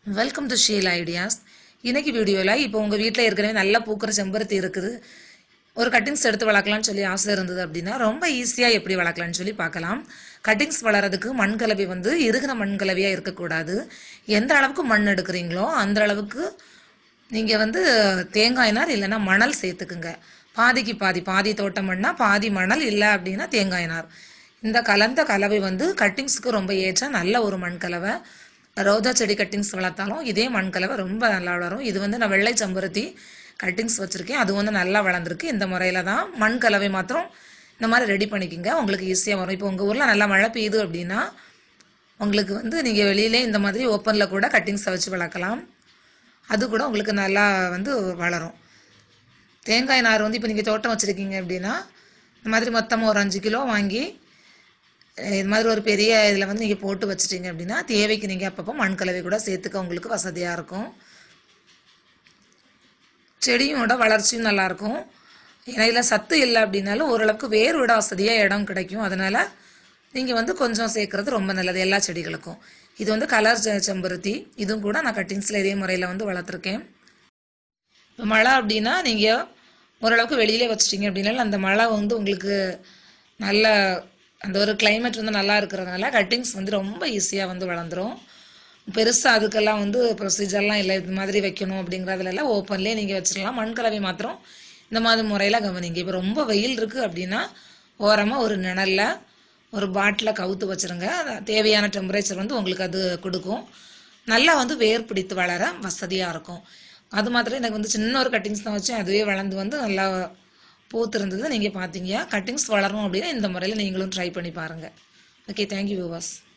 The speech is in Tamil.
வெல்கம் டு ஷீல் ஐடியாஸ் இன்னைக்கு வீடியோவில் இப்போ உங்கள் வீட்டில் ஏற்கனவே நல்லா பூக்கிற செம்பருத்தி இருக்குது ஒரு கட்டிங்ஸ் எடுத்து வளர்க்கலாம்னு சொல்லி ஆசை இருந்தது அப்படின்னா ரொம்ப ஈஸியாக எப்படி வளர்க்கலாம்னு சொல்லி பார்க்கலாம் கட்டிங்ஸ் வளர்கிறதுக்கு மண் கலவை வந்து இறுகின மண் கலவையாக இருக்கக்கூடாது எந்த அளவுக்கு மண் எடுக்கிறீங்களோ அந்த அளவுக்கு நீங்கள் வந்து தேங்காய் நார் இல்லைன்னா மணல் சேர்த்துக்குங்க பாதிக்கு பாதி பாதி தோட்டம் மண்ணா பாதி மணல் இல்லை அப்படின்னா தேங்காய் நார் இந்த கலந்த கலவை வந்து கட்டிங்ஸுக்கு ரொம்ப ஏற்ற நல்ல ஒரு மண் கலவை ரோஜா செடி கட்டிங்ஸ் வளர்த்தாலும் இதே மண் கலவை ரொம்ப நல்லா வளரும் இது வந்து நான் வெள்ளை செம்பருத்தி கட்டிங்ஸ் வச்சுருக்கேன் அது வந்து நல்லா வளர்ந்துருக்கு இந்த முறையில் தான் மண் கலவை மாத்திரம் இந்த மாதிரி ரெடி பண்ணிக்கோங்க உங்களுக்கு ஈஸியாக வரும் இப்போ உங்கள் ஊரில் நல்லா மழை பெய்யுது அப்படின்னா உங்களுக்கு வந்து நீங்கள் வெளியிலே இந்த மாதிரி ஓப்பனில் கூட கட்டிங்ஸை வச்சு வளர்க்கலாம் அது கூட உங்களுக்கு நல்லா வந்து வளரும் தேங்காய் நார் வந்து இப்போ நீங்கள் தோட்டம் வச்சுருக்கீங்க அப்படின்னா இந்த மாதிரி மொத்தமாக ஒரு அஞ்சு கிலோ வாங்கி அஹ் இது மாதிரி ஒரு பெரிய இதில் வந்து நீங்கள் போட்டு வச்சிட்டீங்க அப்படின்னா தேவைக்கு நீங்கள் அப்பப்போ மண் கலவை கூட சேர்த்துக்க உங்களுக்கு வசதியாக இருக்கும் செடியோட வளர்ச்சியும் நல்லாயிருக்கும் ஏன்னா இதில் சத்து இல்லை அப்படின்னாலும் ஓரளவுக்கு வேர் விட வசதியாக இடம் கிடைக்கும் அதனால் நீங்கள் வந்து கொஞ்சம் சேர்க்குறது ரொம்ப நல்லது எல்லா செடிகளுக்கும் இது வந்து கலர் செ- செம்பருத்தி இதுவும் கூட நான் கட்டிங்ஸில் இதே முறையில் வந்து வளர்த்துருக்கேன் இப்போ மழை அப்படின்னா நீங்கள் ஓரளவுக்கு வெளியிலே வச்சிட்டீங்க அப்படின்னா அந்த மழை வந்து உங்களுக்கு நல்ல அந்த ஒரு climate வந்து நல்லா இருக்கிறதுனால கட்டிங்ஸ் வந்து ரொம்ப ஈஸியாக வந்து வளர்ந்துரும் பெருசாக அதுக்கெல்லாம் வந்து ப்ரொசீஜர்லாம் இல்லை இது மாதிரி வைக்கணும் அப்படிங்கிறதுல எல்லாம் ஓப்பன்லேயே நீங்கள் வச்சிடலாம் மண் கலவை மாத்திரம் இந்த மாதிரி முறையில் கவனிங்க இப்போ ரொம்ப வெயில் இருக்குது அப்படின்னா ஓரமாக ஒரு நிழல்ல ஒரு பாட்டில் கவுத்து வச்சிருங்க அது தேவையான டெம்பரேச்சர் வந்து உங்களுக்கு அது கொடுக்கும் நல்லா வந்து வேர் பிடித்து வளர வசதியாக இருக்கும் அது மாத்திரம் எனக்கு வந்து சின்ன ஒரு கட்டிங்ஸ் தான் வச்சு அதுவே வளர்ந்து வந்து நல்லா பூத்திருந்தது நீங்கள் பார்த்தீங்க கட்டிங்ஸ் வளரணும் அப்படின்னா இந்த முறையில் நீங்களும் ட்ரை பண்ணி பாருங்கள் ஓகே தேங்க்யூ வியூவர்ஸ்